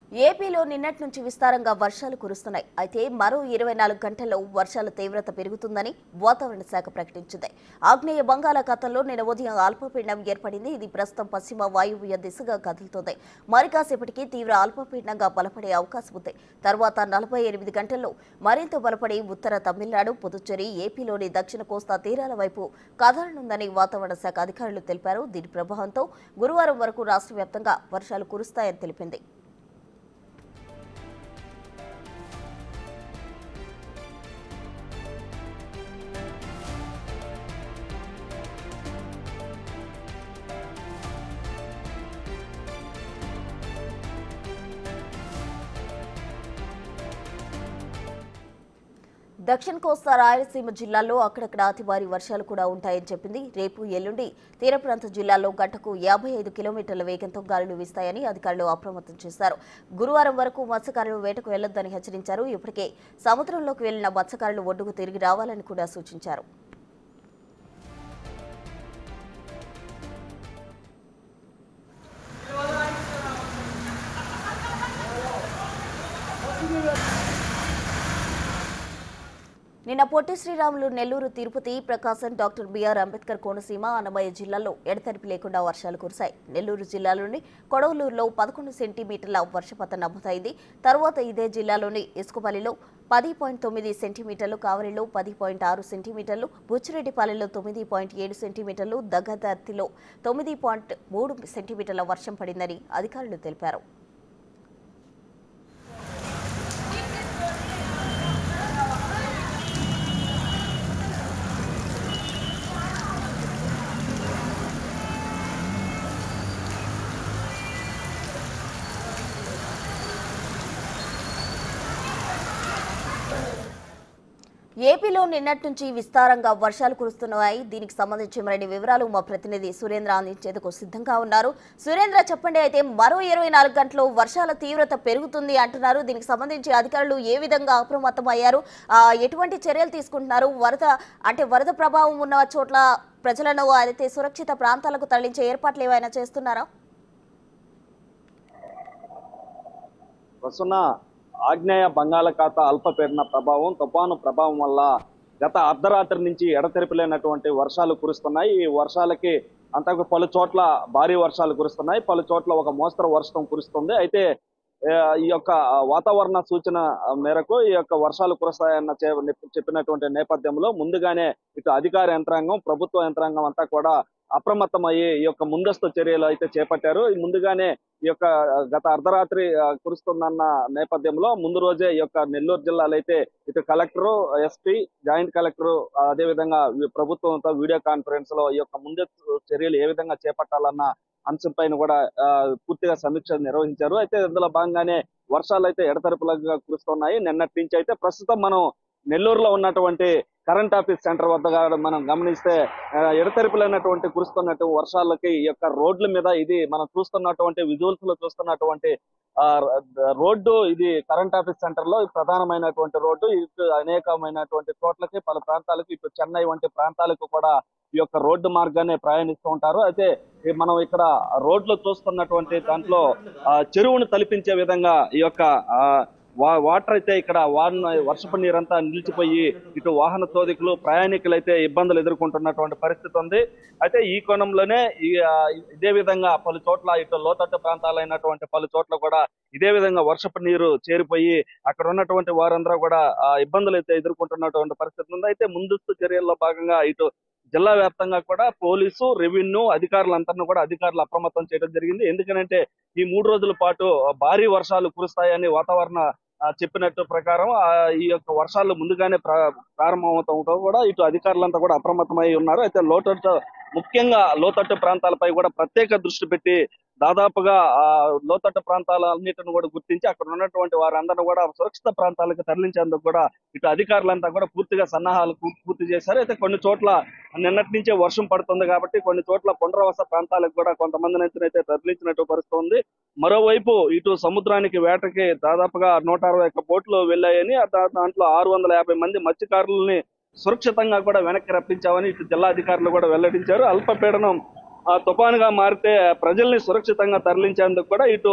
ఏపీలో నిన్నటి నుంచి విస్తారంగా వర్షాలు కురుస్తున్నాయి అయితే మరో ఇరవై నాలుగు గంటల్లో వర్షాల తీవ్రత పెరుగుతుందని వాతావరణ శాఖ ప్రకటించింది ఆగ్నేయ బంగాళాఖాతంలో నిన్న ఉదయం అల్పపీడనం ఏర్పడింది ఇది ప్రస్తుతం పశ్చిమ వాయువ్య దిశగా కదులుతోంది మరి కాసేపటికి తీవ్ర అల్పపీడనంగా బలపడే అవకాశం ఉంది తర్వాత నలభై ఎనిమిది గంటల్లో మరింత బలపడి ఉత్తర తమిళనాడు పుదుచ్చేరి ఏపీలోని దక్షిణ కోస్తా తీరాల వైపు కదలనుందని వాతావరణ శాఖ అధికారులు తెలిపారు దీని ప్రభావంతో గురువారం వరకు రాష్ట్ర వ్యాప్తంగా వర్షాలు కురుస్తాయని తెలిపింది దక్షిణ కోస్తా రాయలసీమ జిల్లాల్లో అక్కడక్కడ అతి భారీ వర్షాలు కూడా ఉంటాయని చెప్పింది రేపు ఎల్లుండి తీర ప్రాంత జిల్లాల్లో గంటకు యాభై ఐదు కిలోమీటర్ల వేగంతో గాలులు వీస్తాయని అధికారులు అప్రమత్తం చేశారు గురువారం వరకు మత్స్యకారులు వేటకు వెళ్లొద్దని హెచ్చరించారు ఇప్పటికే సముద్రంలోకి వెళ్లిన మత్స్యకారులు ఒడ్డుకు తిరిగి రావాలని కూడా సూచించారు నిన్న పొట్టి శ్రీరాములు నెల్లూరు తిరుపతి ప్రకాశం డాక్టర్ బిఆర్ అంబేద్కర్ కోనసీమ అన్నమయ్య జిల్లాల్లో ఎడతెరిపి లేకుండా వర్షాలు కురిశాయి నెల్లూరు జిల్లాలోని కొడవలూరులో పదకొండు సెంటీమీటర్ల వర్షపాతం నమోదైంది తర్వాత ఇదే జిల్లాలోని ఇసుకపల్లిలో పది పాయింట్ తొమ్మిది సెంటీమీటర్లు కావలిలో పది పాయింట్ ఆరు సెంటీమీటర్లు బుచ్చిరెడ్డిపాలెంలో తొమ్మిది పాయింట్ ఏడు సెంటీమీటర్లు దగ్గదర్తిలో తొమ్మిది పాయింట్ మూడు సెంటీమీటర్ల వర్షం పడిందని అధికారులు తెలిపారు ఏపీలో నిన్నటి నుంచి విస్తారంగా వర్షాలు కురుస్తున్నాయి దీనికి సంబంధించి మరిన్ని వివరాలు మా ప్రతినిధి సురేంద్ర అందించేందుకు సిద్ధంగా ఉన్నారు సురేంద్ర చెప్పండి అయితే మరో ఇరవై నాలుగు గంటలు వర్షాల తీవ్రత పెరుగుతుంది అంటున్నారు దీనికి సంబంధించి అధికారులు ఏ విధంగా అప్రమత్తం అయ్యారు ఆ, ఎటువంటి చర్యలు తీసుకుంటున్నారు వరద అంటే వరద ప్రభావం ఉన్న చోట్ల ప్రజలను అయితే సురక్షిత ప్రాంతాలకు తరలించే ఏర్పాట్లు ఏమైనా చేస్తున్నారా వస్తున్న ఆగ్నేయ బంగాళాఖాత అల్పపీడన ప్రభావం తుఫాను ప్రభావం వల్ల గత అర్ధరాత్రి నుంచి ఎడతెరిపిలేనటువంటి వర్షాలు కురుస్తున్నాయి ఈ వర్షాలకి అంతకు పలు చోట్ల భారీ వర్షాలు కురుస్తున్నాయి పలు చోట్ల ఒక మోస్తరు వర్షం కురుస్తుంది అయితే ఆ, ఈ యొక్క వాతావరణ సూచన మేరకు ఈ యొక్క వర్షాలు కురుస్తాయన్న చే- చెప్పినటువంటి నేపథ్యంలో ముందుగానే ఇటు అధికార యంత్రాంగం ప్రభుత్వ యంత్రాంగం అంతా కూడా అప్రమత్తమయ్యి ఈ యొక్క ముందస్తు చర్యలు అయితే చేపట్టారు ఈ ముందుగానే ఈ యొక్క గత అర్ధరాత్రి ఆ, కురుస్తుందన్న నేపథ్యంలో ముందు రోజే ఈ యొక్క నెల్లూరు జిల్లాలో అయితే ఇటు కలెక్టర్ ఎస్పీ జాయింట్ కలెక్టర్ అదే విధంగా వి- ప్రభుత్వంతో వీడియో కాన్ఫరెన్స్ లో ఈ యొక్క ముందస్తు చర్యలు ఏ విధంగా చేపట్టాలన్న అంశం పైన కూడా ఆ, పూర్తిగా సమీక్ష నిర్వహించారు అయితే ఇందులో భాగంగానే వర్షాలు అయితే ఎడతెరపులుగా కురుస్తున్నాయి నిన్నటి నుంచి అయితే ప్రస్తుతం మనం నెల్లూరులో ఉన్నటువంటి కరెంట్ ఆఫీస్ సెంటర్ వద్ద గా మనం గమనిస్తే ఆ, ఎడతెరిపులైనటువంటి కురుస్తున్నట్టు వర్షాలకి ఈ యొక్క రోడ్ల మీద ఇది మనం చూస్తున్నటువంటి విజువల్స్ లో చూస్తున్నటువంటి ఆ, ర- రోడ్డు ఇది కరెంట్ ఆఫీస్ సెంటర్ లో ప్రధానమైనటువంటి రోడ్డు ఇటు అనేకమైనటువంటి చోట్లకి పలు ప్రాంతాలకు ఇటు చెన్నై వంటి ప్రాంతాలకు కూడా ఈ యొక్క రోడ్డు మార్గాన్ని ప్రయాణిస్తూ ఉంటారు అయితే ఈ మనం ఇక్కడ రోడ్లు చూస్తున్నటువంటి దాంట్లో ఆ, చెరువును తలిపించే విధంగా ఈ యొక్క ఆ, వా- వాటర్ అయితే ఇక్కడ వాన వర్షపు నీరంతా నిలిచిపోయి ఇటు వాహన చోదికులు ప్రయాణికులు అయితే ఇబ్బందులు ఎదుర్కొంటున్నటువంటి పరిస్థితి ఉంది అయితే ఈ కోణంలోనే ఈ ఆ, ఇదే విధంగా పలు చోట్ల ఇటు లోతట్టు ప్రాంతాలైనటువంటి పలు చోట్ల కూడా ఇదే విధంగా వర్షపు నీరు చేరిపోయి అక్కడ ఉన్నటువంటి వారందరూ కూడా ఆ, ఇబ్బందులు అయితే ఎదుర్కొంటున్నటువంటి పరిస్థితి ఉంది అయితే ముందస్తు చర్యల్లో భాగంగా ఇటు జిల్లా వ్యాప్తంగా కూడా పోలీసు రెవెన్యూ అధికారులందరినీ కూడా అధికారులు అప్రమత్తం చేయడం జరిగింది ఎందుకనంటే ఈ మూడు రోజుల పాటు భారీ వర్షాలు కురుస్తాయని వాతావరణ ఆ, చెప్పినట్టు ప్రకారం ఆ, ఈ యొక్క వర్షాలు ముందుగానే ప్రా- ప్రారంభమవుతూ కూడా ఇటు అధికారులంతా కూడా అప్రమత్తమై ఉన్నారు అయితే లోతట్టు ముఖ్యంగా లోతట్టు ప్రాంతాలపై కూడా ప్రత్యేక దృష్టి పెట్టి దాదాపుగా ఆ లోతట్టు ప్రాంతాలన్నిటిని కూడా గుర్తించి అక్కడ ఉన్నటువంటి వారందరిని కూడా సురక్షిత ప్రాంతాలకు తరలించేందుకు కూడా ఇటు అధికారులంతా కూడా పూర్తిగా సన్నాహాలు పూర్తి- పూర్తి చేశారు అయితే కొన్ని చోట్ల నిన్నటి నుంచే వర్షం పడుతుంది కాబట్టి కొన్ని చోట్ల పునరావాస ప్రాంతాలకు కూడా కొంతమంది నుంచి అయితే తరలించినట్టు పరిస్థితి ఉంది మరోవైపు ఇటు సముద్రానికి వేటకి దాదాపుగా నూట అరవై ఒక్క బోట్లు వెళ్ళాయని ఆ దా- దాంట్లో ఆరు వందల యాభై మంది మత్స్యకారులని సురక్షితంగా కూడా వెనక్కి రప్పించామని ఇటు జిల్లా అధికారులు కూడా వెల్లడించారు అల్పపీడనం ఆ తుఫానుగా మారితే ప్రజల్ని సురక్షితంగా తరలించేందుకు కూడా ఇటు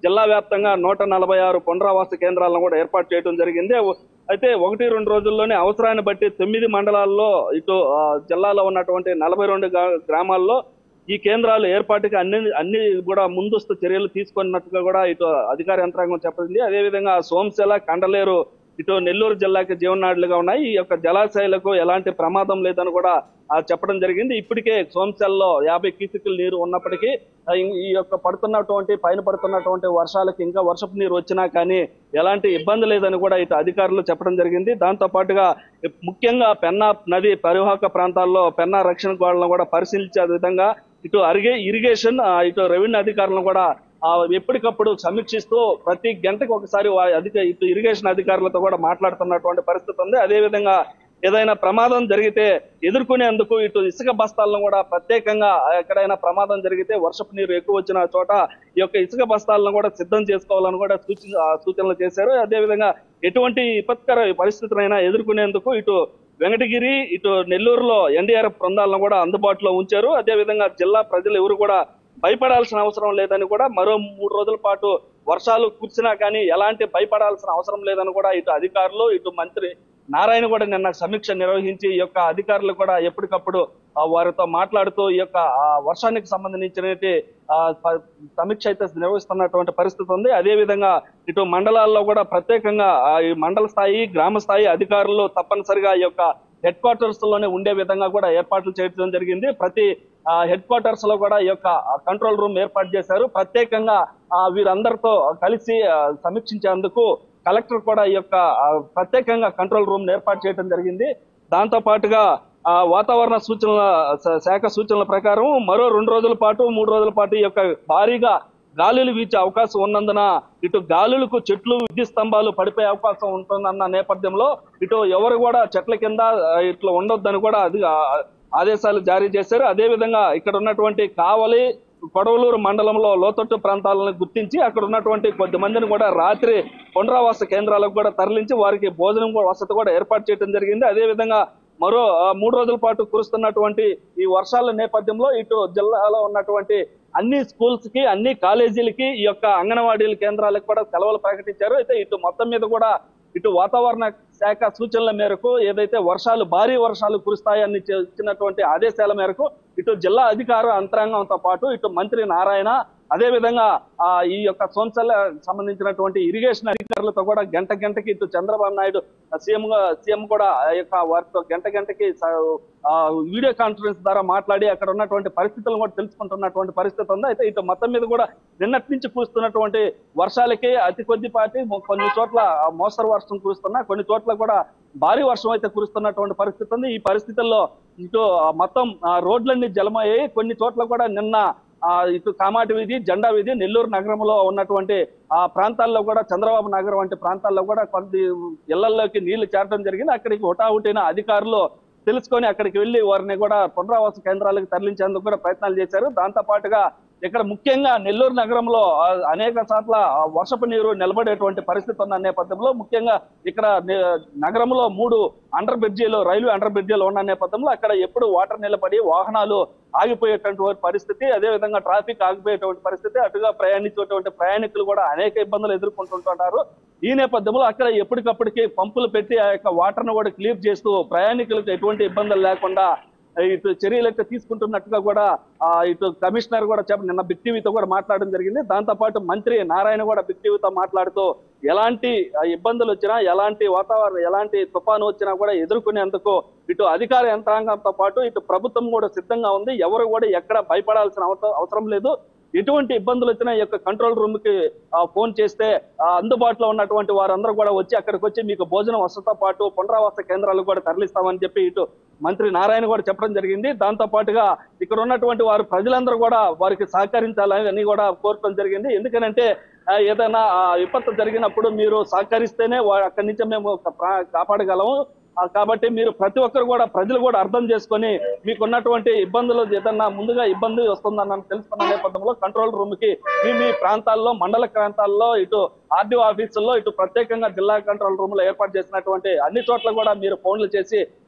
జిల్లా వ్యాప్తంగా నూట నలభై ఆరు పునరావాస కేంద్రాలను కూడా ఏర్పాటు చేయడం జరిగింది అయితే ఒకటి రెండు రోజుల్లోనే అవసరాన్ని బట్టి తొమ్మిది మండలాల్లో ఇటు ఆ, జిల్లాలో ఉన్నటువంటి నలభై రెండు గ్రామాల్లో ఈ కేంద్రాలు ఏర్పాటుకి అన్ని అన్ని కూడా ముందస్తు చర్యలు తీసుకున్నట్టుగా కూడా ఇటు అధికార యంత్రాంగం చెప్పింది అదేవిధంగా సోమశిల కండలేరు ఇటు నెల్లూరు జిల్లాకి జీవనాడులుగా ఉన్నాయి ఈ యొక్క జలాశయాలకు ఎలాంటి ప్రమాదం లేదని కూడా ఆ, చెప్పడం జరిగింది ఇప్పటికే సోమశల్లో యాభై క్యూసికుల నీరు ఉన్నప్పటికీ ఆ, ఈ- ఈ యొక్క పడుతున్నటువంటి పైన పడుతున్నటువంటి వర్షాలకు ఇంకా వర్షపు నీరు వచ్చినా కానీ ఎలాంటి ఇబ్బంది లేదని కూడా ఇటు అధికారులు చెప్పడం జరిగింది దాంతో పాటుగా ముఖ్యంగా పెన్నా నది పరివాహక ప్రాంతాల్లో పెన్నా రక్షణ గోడలను కూడా పరిశీలించే విధంగా ఇటు అరిగే ఇరిగేషన్ ఆ, ఇటు రెవెన్యూ అధికారులను కూడా ఆ, ఎప్పటికప్పుడు సమీక్షిస్తూ ప్రతి గంటకు ఒకసారి వా- అధిక ఇటు ఇరిగేషన్ అధికారులతో కూడా మాట్లాడుతున్నటువంటి పరిస్థితి ఉంది అదేవిధంగా ఏదైనా ప్రమాదం జరిగితే ఎదుర్కొనేందుకు ఇటు ఇసుక బస్తాలను కూడా ప్రత్యేకంగా ఎక్కడైనా ప్రమాదం జరిగితే వర్షపు నీరు ఎక్కువ వచ్చిన చోట ఈ యొక్క ఇసుక బస్తాలను కూడా సిద్ధం చేసుకోవాలని కూడా సూచి ఆ, సూచనలు చేశారు అదేవిధంగా ఎటువంటి విపత్కర పరిస్థితులైనా ఎదుర్కొనేందుకు ఇటు వెంకటగిరి ఇటు నెల్లూరులో ఎన్డీఆర్ఎఫ్ బృందాలను కూడా అందుబాటులో ఉంచారు అదేవిధంగా జిల్లా ప్రజలు ఎవరు కూడా భయపడాల్సిన అవసరం లేదని కూడా మరో మూడు రోజుల పాటు వర్షాలు కురిసినా కానీ ఎలాంటి భయపడాల్సిన అవసరం లేదని కూడా ఇటు అధికారులు ఇటు మంత్రి నారాయణ కూడా నిన్న సమీక్ష నిర్వహించి ఈ యొక్క అధికారులు కూడా ఎప్పటికప్పుడు ఆ, వారితో మాట్లాడుతూ ఈ యొక్క ఆ, వర్షానికి సంబంధించినటువంటి ఆ, ప- సమీక్ష అయితే నిర్వహిస్తున్నటువంటి పరిస్థితి ఉంది అదే విధంగా ఇటు మండలాల్లో కూడా ప్రత్యేకంగా ఆ, ఈ మండల స్థాయి గ్రామ స్థాయి అధికారులు తప్పనిసరిగా ఈ యొక్క హెడ్ క్వార్టర్స్ లోనే ఉండే విధంగా కూడా ఏర్పాట్లు చేయడం జరిగింది ప్రతి హెడ్ క్వార్టర్స్ లో కూడా ఈ యొక్క కంట్రోల్ రూమ్ ఏర్పాటు చేశారు ప్రత్యేకంగా ఆ, వీరందరితో కలిసి ఆ, సమీక్షించేందుకు కలెక్టర్ కూడా ఈ యొక్క ఆ, ప్రత్యేకంగా కంట్రోల్ రూమ్ ఏర్పాటు చేయడం జరిగింది దాంతో పాటుగా ఆ, వాతావరణ సూచనల శ- శాఖ సూచనల ప్రకారం మరో రెండు రోజుల పాటు మూడు రోజుల పాటు ఈ యొక్క భారీగా గాలులు వీచే అవకాశం ఉన్నందున ఇటు గాలులకు చెట్లు విద్యుత్ స్తంభాలు పడిపోయే అవకాశం ఉంటుందన్న నేపథ్యంలో ఇటు ఎవరు కూడా చెట్ల కింద ఆ, ఇట్లా ఉండొద్దని కూడా అది ఆ, ఆదేశాలు జారీ చేశారు అదే విధంగా ఇక్కడ ఉన్నటువంటి కావలి కొడవలూరు మండలంలో లోతట్టు ప్రాంతాలను గుర్తించి అక్కడ ఉన్నటువంటి కొద్ది మందిని కూడా రాత్రి పునరావాస కేంద్రాలకు కూడా తరలించి వారికి భోజనం కూడా వసతి కూడా ఏర్పాటు చేయడం జరిగింది అదే విధంగా మరో ఆ, మూడు రోజుల పాటు కురుస్తున్నటువంటి ఈ వర్షాల నేపథ్యంలో ఇటు జిల్లాలో ఉన్నటువంటి అన్ని స్కూల్స్ కి అన్ని కాలేజీలకి ఈ యొక్క అంగన్వాడీల కేంద్రాలకు కూడా సెలవులు ప్రకటించారు అయితే ఇటు మొత్తం మీద కూడా ఇటు వాతావరణ శాఖ సూచనల మేరకు ఏదైతే వర్షాలు భారీ వర్షాలు కురుస్తాయని చె- ఇచ్చినటువంటి ఆదేశాల మేరకు ఇటు జిల్లా అధికార యంత్రాంగంతో పాటు ఇటు మంత్రి నారాయణ అదే విధంగా ఆ ఈ యొక్క సోంసల్ సంబంధించినటువంటి ఇరిగేషన్ అధికారులతో కూడా గంట గంటకి ఇటు చంద్రబాబు నాయుడు సీఎం గా సీఎం కూడా ఆ యొక్క వారితో గంట గంటకి స- ఆ వీడియో కాన్ఫరెన్స్ ద్వారా మాట్లాడి అక్కడ ఉన్నటువంటి పరిస్థితులను కూడా తెలుసుకుంటున్నటువంటి పరిస్థితి ఉంది అయితే ఇటు మొత్తం మీద కూడా నిన్నటి నుంచి కురుస్తున్నటువంటి వర్షాలకి అతి కొద్దిపాటి మొ- కొన్ని చోట్ల ఆ మోస్తరు వర్షం కురుస్తున్నా కొన్ని చోట్ల కూడా భారీ వర్షం అయితే కురుస్తున్నటువంటి పరిస్థితి ఉంది ఈ పరిస్థితుల్లో ఇటు ఆ మొత్తం ఆ రోడ్లన్నీ జలమయ్యాయి కొన్ని చోట్ల కూడా నిన్న ఆ ఇటు కామాటి వీధి జెండా వీధి నెల్లూరు నగరంలో ఉన్నటువంటి ఆ ప్రాంతాల్లో కూడా చంద్రబాబు నగరం వంటి ప్రాంతాల్లో కూడా కొంత ఇళ్లలోకి నీళ్లు చేరడం జరిగింది అక్కడికి హుటాహుటిన అధికారులు తెలుసుకొని అక్కడికి వెళ్లి వారిని కూడా పునరావాస కేంద్రాలకు తరలించేందుకు కూడా ప్రయత్నాలు చేశారు దాంతో పాటుగా ఇక్కడ ముఖ్యంగా నెల్లూరు నగరంలో ఆ, అనేక చోట్ల ఆ, వర్షపు నీరు నిలబడేటువంటి పరిస్థితి ఉన్న నేపథ్యంలో ముఖ్యంగా ఇక్కడ ని- నగరంలో మూడు అండర్ బ్రిడ్జీలు రైల్వే అండర్ బ్రిడ్జీలు ఉన్న నేపథ్యంలో అక్కడ ఎప్పుడు వాటర్ నిలబడి వాహనాలు ఆగిపోయేటువంటి పరిస్థితి అదే విధంగా ట్రాఫిక్ ఆగిపోయేటువంటి పరిస్థితి అటుగా ప్రయాణించేటువంటి ప్రయాణికులు కూడా అనేక ఇబ్బందులు ఎదుర్కొంటుంటారు ఈ నేపథ్యంలో అక్కడ ఎప్పటికప్పటికి పంపులు పెట్టి ఆ యొక్క వాటర్ ను కూడా క్లియర్ చేస్తూ ప్రయాణికులకు ఎటువంటి ఇబ్బందులు లేకుండా ఇటు చర్యలు అయితే తీసుకుంటున్నట్టుగా కూడా ఆ, ఇటు కమిషనర్ కూడా చెప్ప నిన్న బిగ్ టీవీతో కూడా మాట్లాడడం జరిగింది దాంతో పాటు మంత్రి నారాయణ కూడా బిగ్ టీవీతో మాట్లాడుతూ ఎలాంటి ఆ, ఇబ్బందులు వచ్చినా ఎలాంటి వాతావరణం ఎలాంటి తుఫాను వచ్చినా కూడా ఎదుర్కొనేందుకు ఇటు అధికార యంత్రాంగంతో పాటు ఇటు ప్రభుత్వం కూడా సిద్ధంగా ఉంది ఎవరు కూడా ఎక్కడ భయపడాల్సిన అవస- అవసరం లేదు ఎటువంటి ఇబ్బందులు వచ్చినా ఈ యొక్క కంట్రోల్ రూమ్ కి ఆ, ఫోన్ చేస్తే ఆ, అందుబాటులో ఉన్నటువంటి వారందరూ కూడా వచ్చి అక్కడికి వచ్చి మీకు భోజనం వసతితో పాటు పునరావాస కేంద్రాలు కూడా తరలిస్తామని చెప్పి ఇటు మంత్రి నారాయణ కూడా చెప్పడం జరిగింది దాంతో పాటుగా ఇక్కడ ఉన్నటువంటి వారు ప్రజలందరూ కూడా వారికి సహకరించాలని అని కూడా కోరటం జరిగింది ఎందుకనంటే ఆ, ఏదైనా ఆ, విపత్తు జరిగినప్పుడు మీరు సహకరిస్తేనే వా- అక్కడి నుంచి మేము ఒక ప్రా- కాపాడగలము ఆ, కాబట్టి మీరు ప్రతి ఒక్కరు కూడా ప్రజలు కూడా అర్థం చేసుకొని మీకు ఉన్నటువంటి ఇబ్బందులు ఏదన్నా ముందుగా ఇబ్బంది వస్తుందన్న తెలుసుకున్న నేపథ్యంలో కంట్రోల్ రూమ్ కి మీ మీ ప్రాంతాల్లో మండల ప్రాంతాల్లో ఇటు ఆర్డీఓ ఆఫీసుల్లో ఇటు ప్రత్యేకంగా జిల్లా కంట్రోల్ రూమ్ లో ఏర్పాటు చేసినటువంటి అన్ని చోట్ల కూడా మీరు ఫోన్లు చేసి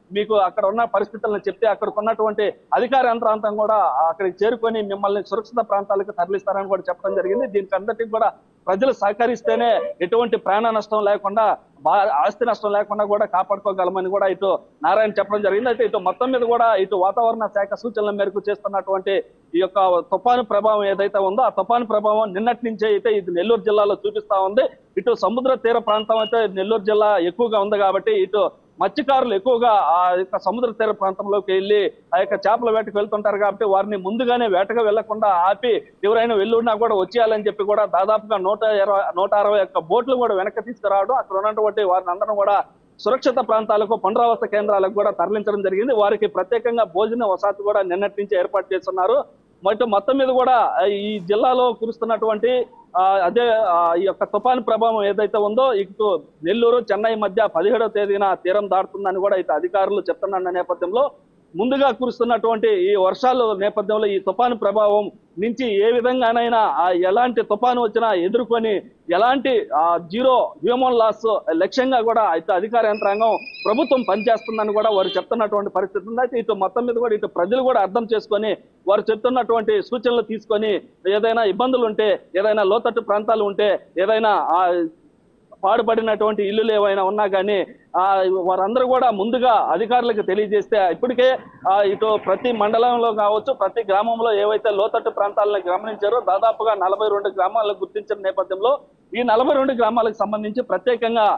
మీకు అక్కడ ఉన్న పరిస్థితులను చెప్తే అక్కడికి ఉన్నటువంటి అధికార యంత్రాంతం కూడా అక్కడికి చేరుకొని మిమ్మల్ని సురక్షిత ప్రాంతాలకు తరలిస్తారని కూడా చెప్పడం జరిగింది దీనికి అందరికీ కూడా ప్రజలు సహకరిస్తేనే ఎటువంటి ప్రాణ నష్టం లేకుండా బా- ఆస్తి నష్టం లేకుండా కూడా కాపాడుకోగలమని కూడా ఇటు నారాయణ చెప్పడం జరిగింది అయితే ఇటు మొత్తం మీద కూడా ఇటు వాతావరణ శాఖ సూచనల మేరకు చేస్తున్నటువంటి ఈ యొక్క తుఫాను ప్రభావం ఏదైతే ఉందో ఆ తుఫాను ప్రభావం నిన్నటి నుంచే అయితే ఇది నెల్లూరు జిల్లాలో చూపిస్తా ఉంది ఇటు సముద్ర తీర ప్రాంతం అయితే నెల్లూరు జిల్లా ఎక్కువగా ఉంది కాబట్టి ఇటు మత్స్యకారులు ఎక్కువగా ఆ యొక్క సముద్ర తీర ప్రాంతంలోకి వెళ్ళి ఆ యొక్క చేపల వేటకు వెళ్తుంటారు కాబట్టి వారిని ముందుగానే వేటగా వెళ్లకుండా ఆపి ఎవరైనా వెళ్ళున్నా కూడా వచ్చేయాలని చెప్పి కూడా దాదాపుగా నూట ఇరవై నూట అరవై ఒక్క బోట్లు కూడా వెనక్కి తీసుకురావడం అక్కడ ఉన్నటువంటి వారిని అందరం కూడా సురక్షిత ప్రాంతాలకు పునరావాస కేంద్రాలకు కూడా తరలించడం జరిగింది వారికి ప్రత్యేకంగా భోజన వసతి కూడా నిన్నటి నుంచి ఏర్పాటు చేస్తున్నారు మొట్ట మొత్తం మీద కూడా ఆ, ఈ జిల్లాలో కురుస్తున్నటువంటి ఆ, అదే ఆ, ఈ యొక్క తుఫాను ప్రభావం ఏదైతే ఉందో ఇటు నెల్లూరు చెన్నై మధ్య పదిహేడవ తేదీన తీరం దాటుతుందని కూడా ఇటు అధికారులు చెప్తున్న నేపథ్యంలో ముందుగా కురుస్తున్నటువంటి ఈ వర్షాలు నేపథ్యంలో ఈ తుఫాను ప్రభావం నుంచి ఏ విధంగానైనా ఆ ఎలాంటి తుఫాను వచ్చినా ఎదుర్కొని ఎలాంటి ఆ జీరో హ్యూమన్ లాస్ లక్ష్యంగా కూడా ఇటు అధికార యంత్రాంగం ప్రభుత్వం పనిచేస్తుందని కూడా వారు చెప్తున్నటువంటి పరిస్థితి ఉంది అయితే ఇటు మొత్తం మీద కూడా ఇటు ప్రజలు కూడా అర్థం చేసుకొని వారు చెప్తున్నటువంటి సూచనలు తీసుకొని ఏదైనా ఇబ్బందులు ఉంటే ఏదైనా లోతట్టు ప్రాంతాలు ఉంటే ఏదైనా ఆ పాడుపడినటువంటి ఇల్లులు ఏవైనా ఉన్నా కానీ ఆ వారందరూ కూడా ముందుగా అధికారులకు తెలియజేస్తే ఇప్పటికే ఆ, ఇటు ప్రతి మండలంలో కావచ్చు ప్రతి గ్రామంలో ఏవైతే లోతట్టు ప్రాంతాలను గమనించారో దాదాపుగా నలభై రెండు గ్రామాలను గుర్తించిన నేపథ్యంలో ఈ నలభై రెండు గ్రామాలకు సంబంధించి ప్రత్యేకంగా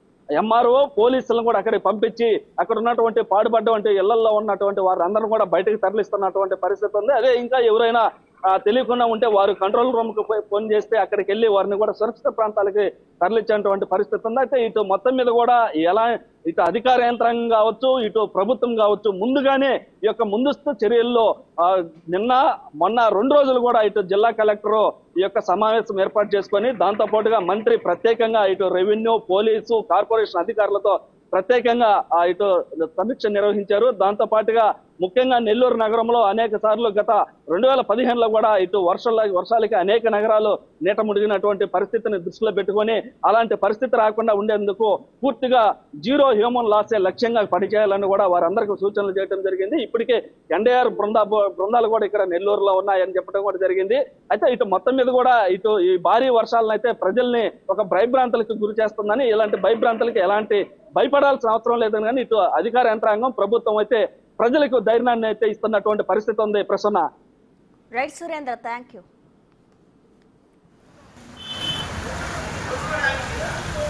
ఎంఆర్ఓ పోలీసులను కూడా అక్కడికి పంపించి అక్కడ ఉన్నటువంటి పాడుపడ్డటువంటి ఇళ్లలో ఉన్నటువంటి వారందరూ కూడా బయటకు తరలిస్తున్నటువంటి పరిస్థితి ఉంది అదే ఇంకా ఎవరైనా ఆ, తెలియకుండా ఉంటే వారు కంట్రోల్ రూమ్ కు పోయి ఫోన్ చేస్తే అక్కడికి వెళ్ళి వారిని కూడా సురక్షిత ప్రాంతాలకి తరలించేటువంటి పరిస్థితి ఉంది అయితే ఇటు మొత్తం మీద కూడా ఎలా ఇటు అధికార యంత్రాంగం కావచ్చు ఇటు ప్రభుత్వం కావచ్చు ముందుగానే ఈ యొక్క ముందస్తు చర్యల్లో ఆ, నిన్న మొన్న రెండు రోజులు కూడా ఇటు జిల్లా కలెక్టర్ ఈ యొక్క సమావేశం ఏర్పాటు చేసుకొని దాంతో పాటుగా మంత్రి ప్రత్యేకంగా ఇటు రెవెన్యూ పోలీసు కార్పొరేషన్ అధికారులతో ప్రత్యేకంగా ఆ, ఇటు సమీక్ష నిర్వహించారు దాంతో పాటుగా ముఖ్యంగా నెల్లూరు నగరంలో అనేక సార్లు గత రెండు వేల పదిహేనులో కూడా ఇటు వర్షాల వర్షాలకి అనేక నగరాలు నీట మునిగినటువంటి పరిస్థితిని దృష్టిలో పెట్టుకొని అలాంటి పరిస్థితి రాకుండా ఉండేందుకు పూర్తిగా జీరో హ్యూమన్ లాసే లక్ష్యంగా పనిచేయాలని కూడా వారందరికీ సూచనలు చేయడం జరిగింది ఇప్పటికే ఎన్డీఆర్ బృందా బృందాలు కూడా ఇక్కడ నెల్లూరులో ఉన్నాయని చెప్పడం కూడా జరిగింది అయితే ఇటు మొత్తం మీద కూడా ఇటు ఈ భారీ వర్షాలను అయితే ప్రజల్ని ఒక భయభ్రాంతులకు గురి చేస్తుందని ఇలాంటి భయభ్రాంతులకి ఎలాంటి భయపడాల్సిన అవసరం లేదని కానీ ఇటు అధికార యంత్రాంగం ప్రభుత్వం అయితే ప్రజలకు ధైర్యాన్ని అయితే ఇస్తున్నటువంటి పరిస్థితి ఉంది Prasanna right Surendra thank you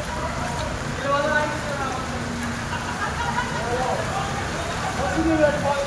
Thank you.